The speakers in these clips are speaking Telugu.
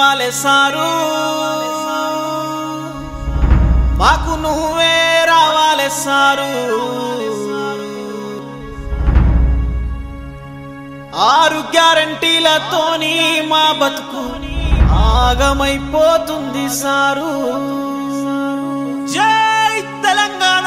కావాలి సారు మాకు నువ్వే రావాలి సారు ఆరు గ్యారంటీలతోని మా బతుకు ఆగమైపోతుంది సారు జై తెలంగాణ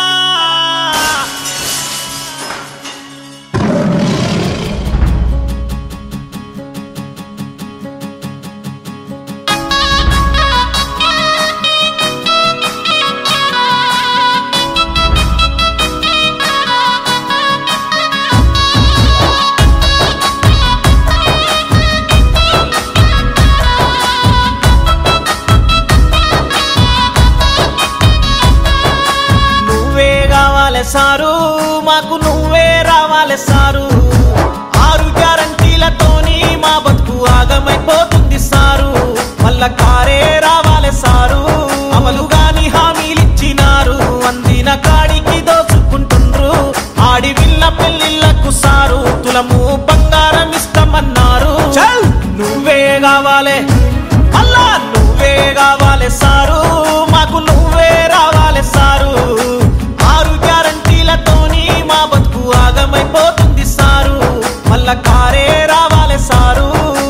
నువ్వే కావాలి సారు మాకు నువ్వే రావాలి సారు ఆరు గ్యారంటీలతోని మా బతుకు ఆగమైపోతుంది సారు మళ్ళా కారే రావాలి సారు అమలు గాని హామీలిచ్చినారు అందిన కాడికి దోచుకుంటుండ్రు ఆడి విల్ల పెళ్లిళ్లకు సారు తులము బంగారం ఇస్తామన్నారు చల్ నువ్వే కావాలి అల్లా నువ్వే కావాలి సారు మాకు నువ్వే రావాలి సారు ఆరు గ్యారంటీలతోని మా బతుకు ఆగమైపోతుంది సారు మళ్ళా కారే రావాలి సారు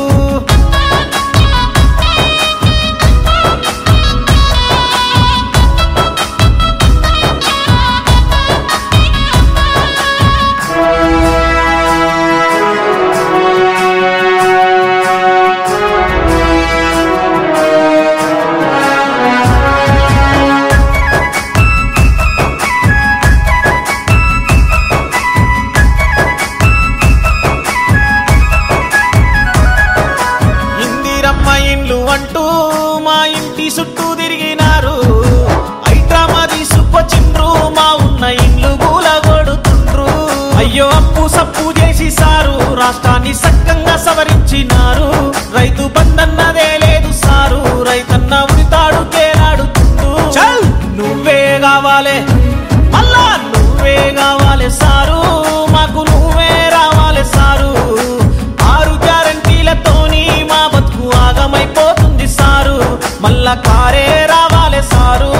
ఇందిరమ్మ ఇండ్లు అంటూ మా ఇంటి చుట్టూ తిరిగినారు ఐట్రామా తీసుకొచ్చిండ్రు మా ఉన్న ఇండ్లు గూలగొడుతుండ్రు అయ్యో అప్పు సప్పు చేసి సారు రాష్ట్రాన్ని సక్కంగా సవరించినారు రైతు బంధన్నదే లేదు సారు రైతన్న ఉడితాడు కేనాడుతుండు చల్ నువ్వే కావాలి మళ్ళా నువ్వే కావాలి సారు మాకు నువ్వే రావాలి సారు ఆరు గ్యారంటీలతోని మా బతుకు ఆగమైపోతుంది సారు మళ్ళా కారే రావాలి సారు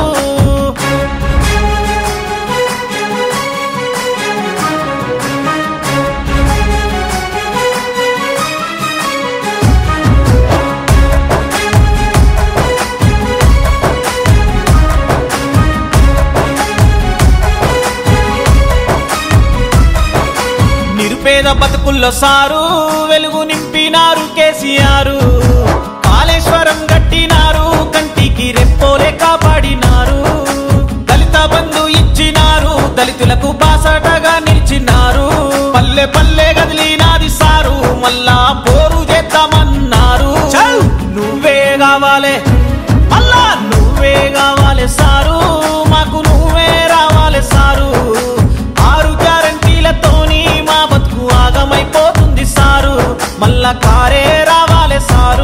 నిరుపేద బతుకుల్లో సారు వెలుగు నింపినారు కేసీఆర్ కాళేశ్వరం కట్టినారు కంటికి రెప్పోలే కాపాడినారు దళిత బంధు ఇచ్చినారు దళితులకు బాసటగా నిలిచినారు పల్లె పల్లె కదిలినాది సారు మళ్ళా పోరు చేద్దామన్నారు చల్ నువ్వే కావాలి మళ్ళా నువ్వే కావాలి సారు మాకు నువ్వే రావాలి సారు ఆరు గ్యారంటీలతోని మా బతుకు ఆగమైపోతుంది సారు మళ్ళా కారే రావాలి సారు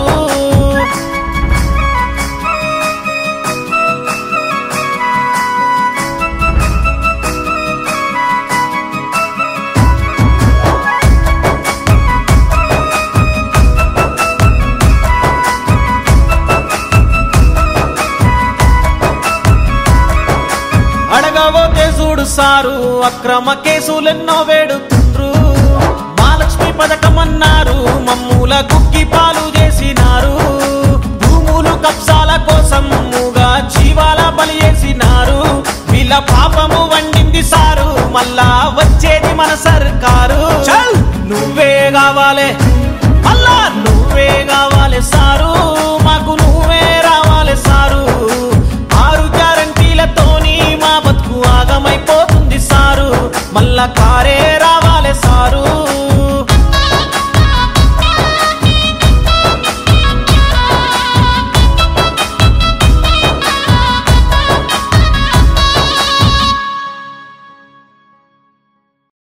అడగబోతే చూడు సారు అక్రమ కేసులెన్నో వేడుతుండ్రు మహాలక్ష్మి పథకం అన్నారు మమ్ముల కుక్కి పాలు చేసినారు భూములు కబ్జాల కోసం మూగా జీవాల బలి చేసినారు వీళ్ళ పాపము వండింది సారు మళ్ళా వచ్చేది మన సర్కారు చల్ నువ్వే కావాలి మళ్ళా నువ్వే కావాలి సారు